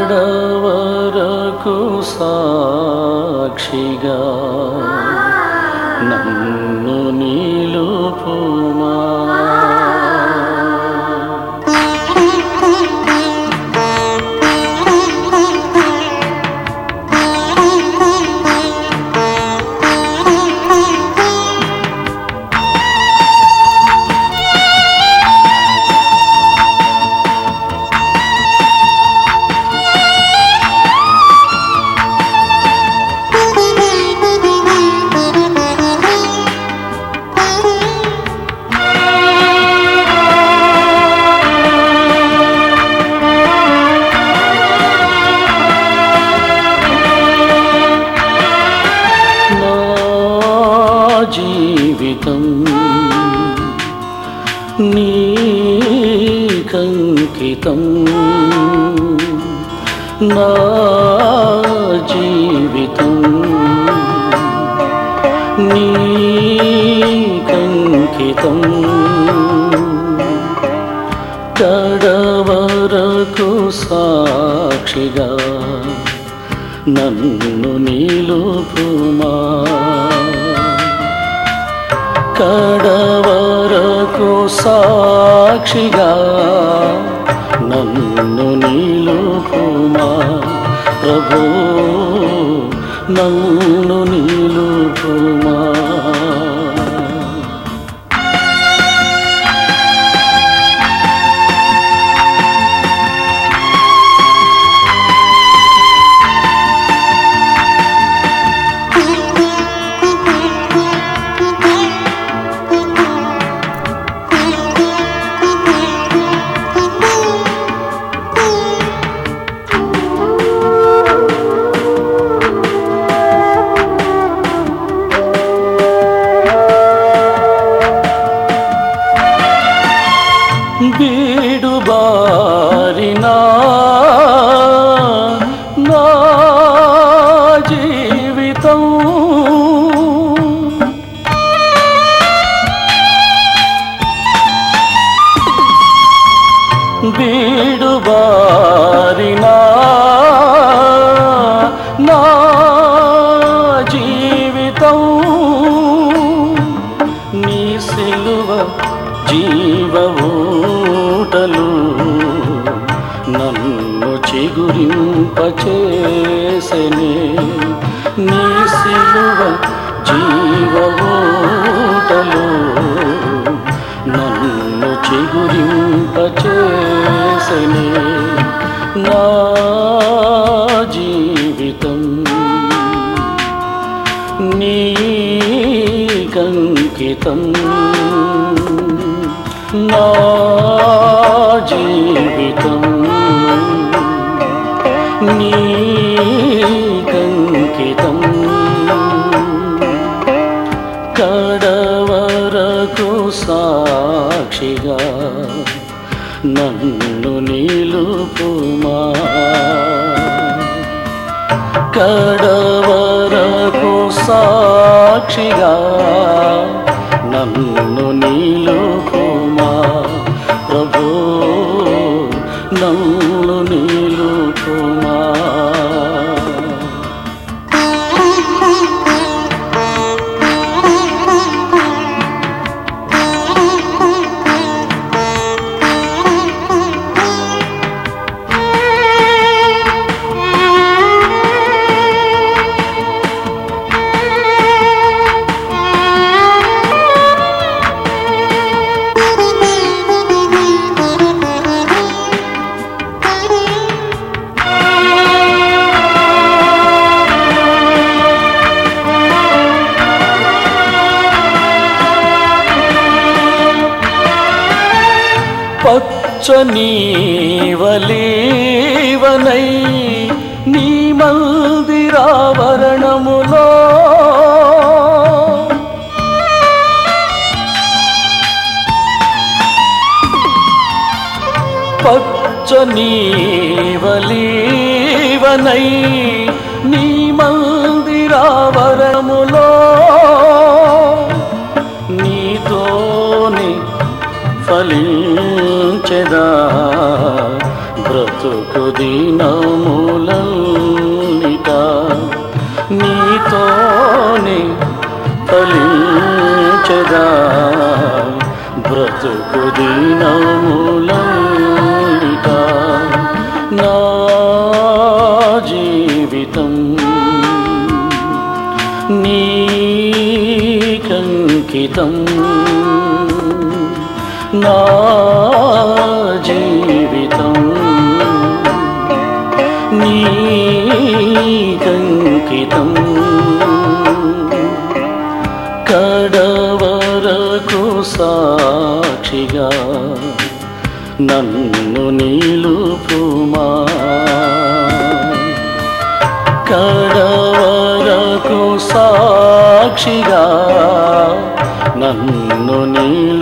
కడవరకు సాక్షిగా నన్ను నిలుపుమా నా జీవితం నీకంకితం నా జీవితం నీకంకితం కడవరకు సాక్షిగా నన్ను నిలుపుమా కడవరకు సాక్షిగా నన్ను నిలుపుమా ప్రభు నన్ను నిలుపుమా బీడు బారినా నా జీవితం బీడు బారినా నా జీవితం నీ సిలువ జీవఊటలు నన్ను చిగురింపచేసెనే నీ సిలువ జీవఊటలు నన్ను చిగురింపచేసెనే నా జీవితం నీకంకితం నా జీవితం నీకంకితం కడవరకు సాక్షిగా నన్ను నిలుపుమా కడవరకు సాక్షిగా నన్ను నిలుపుమా ప్రభు నన్ను నిలుపుమా పచ్చని వలీవనై నీ మందిరావరణములో పచ్చని వలీవనై నీ మందిరావరణములో నీతోనే ఫలించెదా బ్రతుకంతా బ్రతుకు దినములన్నిట నీతోనే ఫలించదా బ్రతుకు దినములన్నిట నా జీవితం నీకంకితం నా జీవితం నీకంకితం కడవరకు సాక్షిగా నన్ను నిలుపుమా కడవరకు సాక్షిగా నన్ను నిలుపుమా